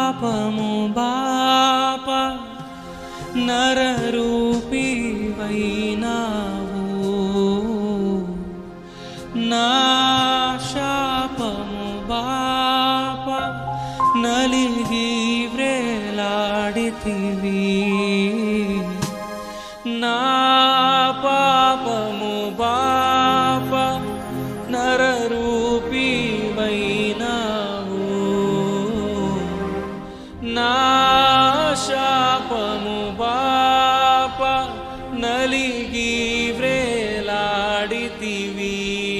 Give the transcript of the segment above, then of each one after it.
శాపము బాప నరరూపి వైనావు నా శాపము బాప నలిగి వ్రేలాడితివి నా పాపము బాప నరరూపి వైనావు నా శాపము బాప నలిగి వ్రేలాడితివి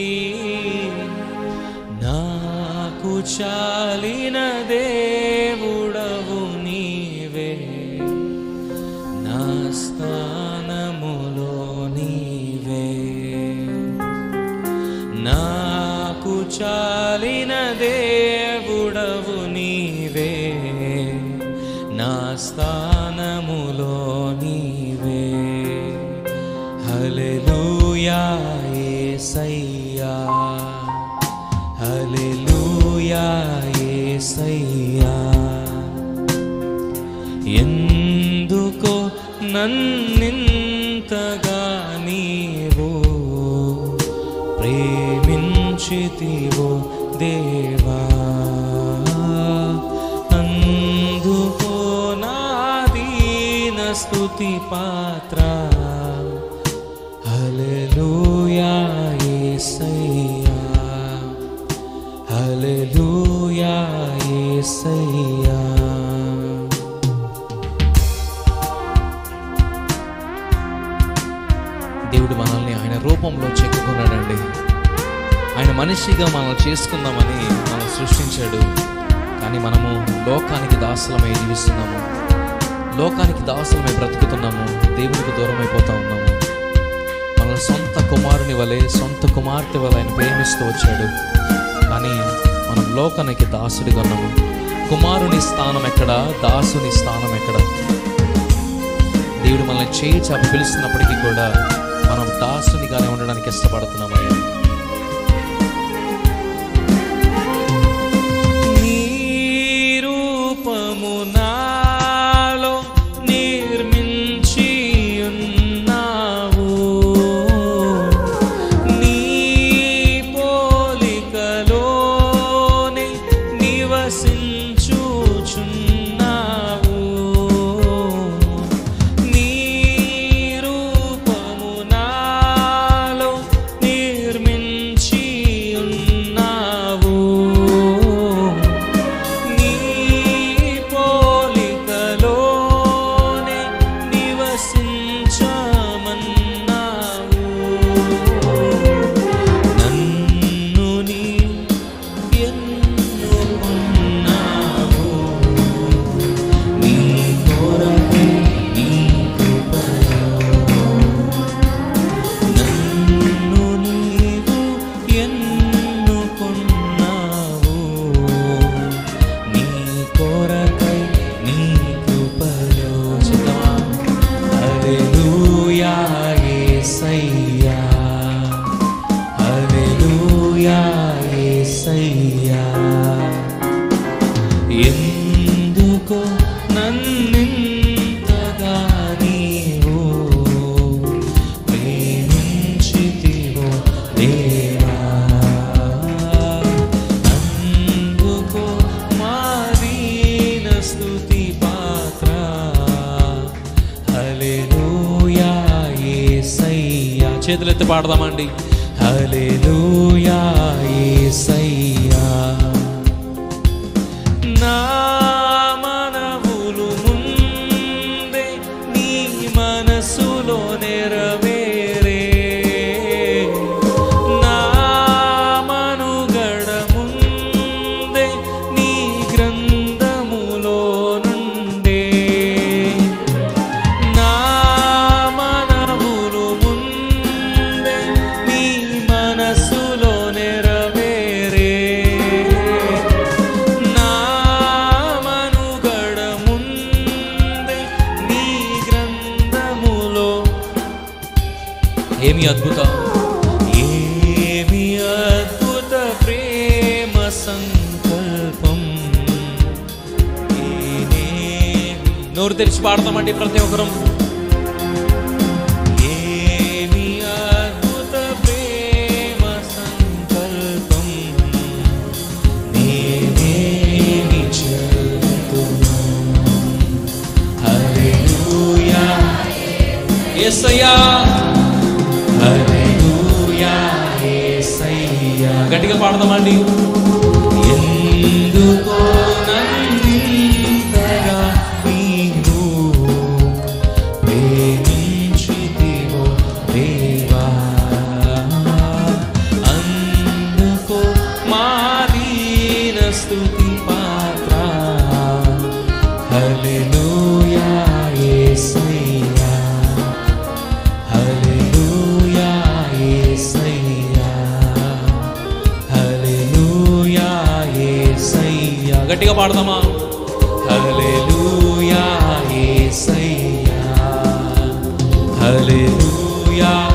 నాకు చాలిన దేవుడవు నీవే నా స్థానములో నీవే నాకు చాలిన దేవుడవు నీవే నా స్థానములో నీవే హల్లెలూయా యేసయ్యా హల్లెలూయా యేసయ్యా ఎందుకో నన్నింతగా నీవు ప్రేమించితివో దేవా అందుకో నాదీన స్తుతి పాత్ర హల్లెలూయా యేసయ్యా హల్లెలూయా యేసయ్యా దేవుడు మనల్ని ఆయన రూపంలో చెక్కుకున్నాడండి ఆయన మనిషిగా మనం చేసుకుందామని మనం సృష్టించాడు కానీ మనము లోకానికి దాసులమై జీవిస్తున్నాము లోకానికి దాసులమై బ్రతుకుతున్నాము దేవునికి దూరం అయిపోతా ఉన్నాము మన సొంత కుమారుని వలె సొంత కుమార్తె వలె ఆయన ప్రేమిస్తూ వచ్చాడు కానీ మనం లోకానికి దాసుడిగా ఉన్నాము కుమారుని స్థానం ఎక్కడ దాసుని స్థానం ఎక్కడ దేవుడు మనల్ని చేయి చాపి పిలుస్తున్నప్పటికీ కూడా మనం దాసునిగానే ఉండడానికి ఇష్టపడుతున్నామయ్యా నీ రూపము నాలో నిర్మించి ఉన్నావు నీ పోలికలోనే నివసించుచున్నావు నీ రూపము నాలో నిర్మించి ఉన్నావు నీ పోలికలోనే నివసించమన్నావు నన్ను నీ ఎన్నుకున్నావు నీ కొరకు నీ కృపలో నన్ను నీవు ఎన్నుకున్నావు నీ కొరకై నీ కృపలో చిత్తమా హల్లెలూయా యేసయ్యా హల్లెలూయా యేసయ్యా ఎందుకో నన్నింతగా నీవు ప్రేమించితివో దేవా అందుకో మాదీన స్తుతి పాత్ర హల్లెలూయా యేసయ్యా చేతులెత్తి పాడదామండి హల్లెలూయా యేసయ్యా నా మనవులు ముందే నీ మనసులో నెరవేరే నా మనుగడ ముందే నీ గ్రంథములో నుండే నా మనవులు ముందే నీ మనసులో నెరవేరే నా మనుగడ ముందే నీ గ్రంథములో ఏమి అద్భుతం ఏమి అద్భుత ప్రేమ సంకల్పం నోరు తెరిచి పాడతామండి ప్రతి ఒక్కరం ఏమి అద్భుత ప్రేమ సంకల్పం నేనేమి చెబుతున్నా హల్లెలూయా యేసయ్యా హల్లెలూయా యేసయ్యా గట్టిగా పాడదామండి ఎందుకో నన్నింతగా నీవు ప్రేమించితివో దేవా అందుకో మాదీన స్తుతి పాత్ర హల్లెలూయా యేసయ్యా హల్లెలూయా యేసయ్యా హల్లెలూయా యేసయ్యా గట్టిగా పాడదామా హల్లెలూయా యేసయ్యా హల్లెలూయా